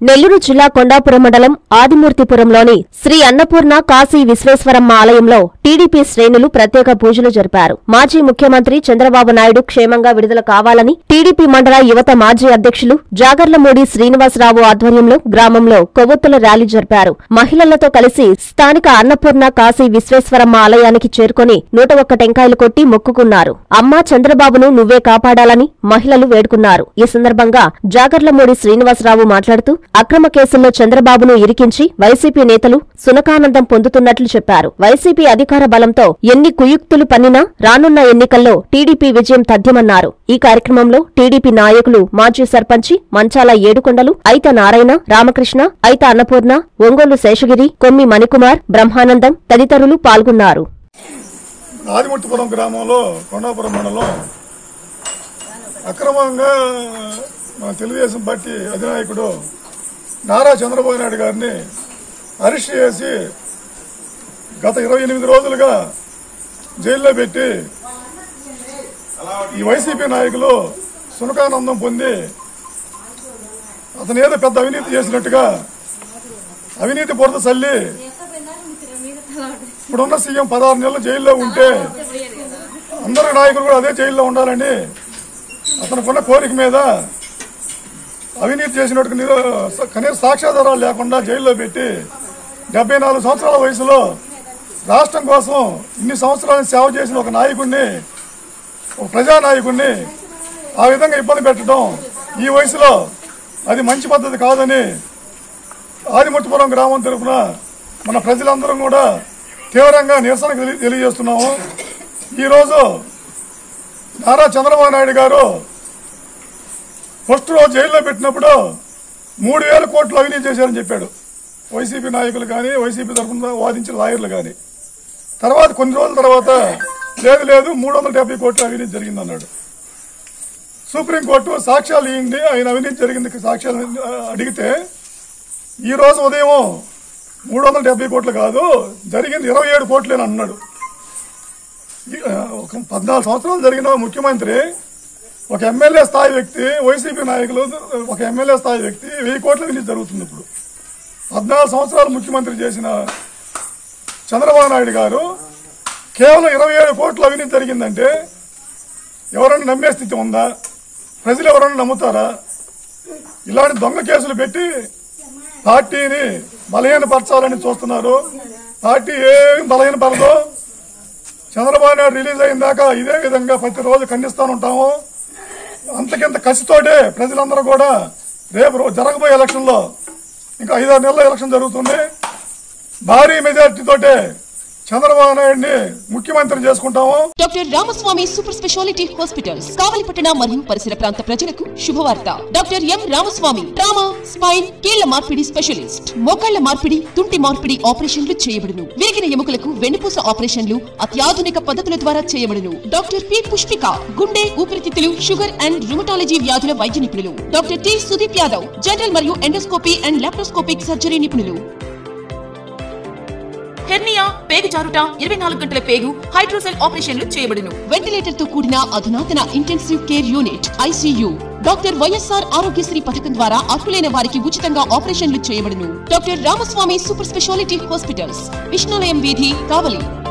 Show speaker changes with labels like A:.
A: నెల్లూరు జిల్లా కొండాపురం మండలం ఆదిమూర్తిపురంలోని శ్రీ అన్నపూర్ణ కాశీ విశ్వేశ్వరమ్మ ఆలయంలో టీడీపీ శ్రేణులు ప్రత్యేక పూజలు జరిపారు మాజీ ముఖ్యమంత్రి చంద్రబాబు నాయుడు క్షేమంగా విడుదల కావాలని టీడీపీ మండల యువత మాజీ అధ్యక్షులు జాగర్లమూడి శ్రీనివాసరావు ఆధ్వర్యంలో గ్రామంలో కొవ్వొత్తుల ర్యాలీ జరిపారు మహిళలతో కలిసి స్థానిక అన్నపూర్ణ కాశీ విశ్వేశ్వరమ్మ ఆలయానికి చేరుకొని నూట ఒక్క టెంకాయలు కొట్టి మొక్కుకున్నారు అమ్మా చంద్రబాబును నువ్వే కాపాడాలని మహిళలు వేడుకున్నారు ఈ సందర్భంగా జాగర్లమూడి శ్రీనివాసరావు మాట్లాడుతూ అక్రమ కేసుల్లో చంద్రబాబును ఇరికించి వైసీపీ నేతలు సునకానందం పొందుతున్నట్లు చెప్పారు వైసీపీ అధికార బలంతో ఎన్ని కుయుక్తులు పన్నినా రానున్న ఎన్నికల్లో టీడీపీ విజయం తథ్యమన్నారు ఈ కార్యక్రమంలో టీడీపీ నాయకులు మాజీ సర్పంచి మంచాల ఏడుకొండలు ఐత నారాయణ రామకృష్ణ ఐత అన్నపూర్ణ ఒంగోలు శేషగిరి కొమ్మి మణికుమార్ బ్రహ్మానందం తదితరులు పాల్గొన్నారు
B: ఆదిమూర్తిపురం గ్రామంలో కొండాపురం మండలం అక్రమంగా మన తెలుగుదేశం పార్టీ అధినాయకుడు నారా చంద్రబాబు నాయుడు గారిని అరెస్ట్ చేసి గత ఇరవై ఎనిమిది రోజులుగా జైల్లో పెట్టి ఈ వైసీపీ నాయకులు సునకానందం పొంది అతను ఏదో పెద్ద అవినీతి చేసినట్టుగా అవినీతి బురద చల్లి ఇప్పుడున్న సీఎం పదహారు నెలలు జైల్లో ఉంటే అందరు నాయకులు కూడా అదే జైల్లో ఉండాలని అతనుకున్న కోరిక మీద అవినీతి చేసినట్టు నిరూ కనీస సాక్ష్యాధారాలు లేకుండా జైల్లో పెట్టి డెబ్బై నాలుగు సంవత్సరాల వయసులో రాష్ట్రం కోసం ఇన్ని సంవత్సరాలు సేవ చేసిన ఒక నాయకుడిని ఒక ప్రజానాయకుడిని ఆ విధంగా ఇబ్బంది పెట్టడం ఈ వయసులో అది మంచి పద్ధతి కాదని ఆదిమూర్తిపురం గ్రామం తరఫున మన ప్రజలందరం కూడా తీవ్రంగా నిరసన తెలి- తెలియజేస్తున్నాము ఈరోజు నారా చంద్రబాబు నాయుడు గారు ఫస్ట్ రోజు జైల్లో పెట్టినప్పుడు మూడు వేల కోట్లు అవినీతి చేశారని చెప్పాడు వైసీపీ నాయకులు కానీ వైసీపీ తరఫున వాదించిన లాయర్లు కానీ తర్వాత కొన్ని రోజుల తర్వాత లేదు లేదు మూడు వందల డెబ్బై కోట్ల అవినీతి జరిగిందన్నాడు సుప్రీంకోర్టు సాక్ష్యాలు ఇవ్వండి ఆయన అవినీతి జరిగింది సాక్ష్యాలు ఆ, అడిగితే ఈ రోజు ఉదయం మూడు వందల డెబ్బై కోట్లు కాదు జరిగింది ఇరవై ఏడు కోట్లేని అన్నాడు ఈ, ఆ, ఒక పద్నాలుగు సంవత్సరాలు జరిగిన ముఖ్యమంత్రి ఒక ఎమ్మెల్యే స్థాయి వ్యక్తి వైసీపీ నాయకులు ఒక ఎమ్మెల్యే స్థాయి వ్యక్తి వెయ్యి కోట్ల వినీతి జరుగుతుంది ఇప్పుడు పద్నాలుగు సంవత్సరాలు ముఖ్యమంత్రి చేసిన చంద్రబాబు నాయుడు గారు కేవలం ఇరవై ఏడు కోట్ల అవినీతి జరిగిందంటే ఎవరన్నా నమ్మే స్థితి ఉందా ప్రజలు ఎవరన్నా నమ్ముతారా ఇలాంటి దొంగ కేసులు పెట్టి పార్టీని బలహీనపరచాలని చూస్తున్నారు పార్టీ ఏం బలహీనపడదు చంద్రబాబు నాయుడు రిలీజ్ అయిన దాకా ఇదే విధంగా ప్రతిరోజు ఖండిస్తాను ఉంటాము అంతకింత కసితోటే ప్రజలందరూ కూడా రేపు రో- జరగబోయే ఎలక్షన్లో ఇంకా ఐదారు నెలల ఎలక్షన్ జరుగుతుంది భారీ మెజార్టీతోటే చంద్రబాబు నాయుడిని ముఖ్యమంత్రి చేసుకుంటాము
C: doctor Ramaswamy super speciality hospitals కావలిపట్టణ మరియు పరిసర ప్రాంత ప్రజలకు శుభవార్త doctor M Ramaswamy trauma spine కీళ్ల మార్పిడి స్పెషలిస్ట్ మోకాళ్ల మార్పిడి తుంటి మార్పిడి ఆపరేషన్లు చేయబడును విరిగిన ఎముకలకు వెన్నుపూస ఆపరేషన్లు అత్యాధునిక పద్ధతుల ద్వారా చేయబడును డాక్టర్ పి పుష్పిక గుండె ఊపిరితిత్తులు షుగర్ అండ్ రుమటాలజీ వ్యాధుల వైద్య నిపుణులు doctor T Sudeep Yadav general మరియు ఎండోస్కోపీ అండ్ లాప్రోస్కోపిక్ సర్జరీ నిపుణులు హెర్నియా పేగు జారుట ఇరవై నాలుగు గంటల పేగు హైడ్రోసెల్ ఆపరేషన్లు చేయబడును వెంటిలేటర్ తో కూడిన అధునాతన intensive care unit ICU doctor YSR Aarogyasri పథకం ద్వారా అర్హులైన వారికి ఉచితంగా ఆపరేషన్లు చేయబడును doctor Ramaswamy super speciality hospitals Vishnulayam వీధి కావలి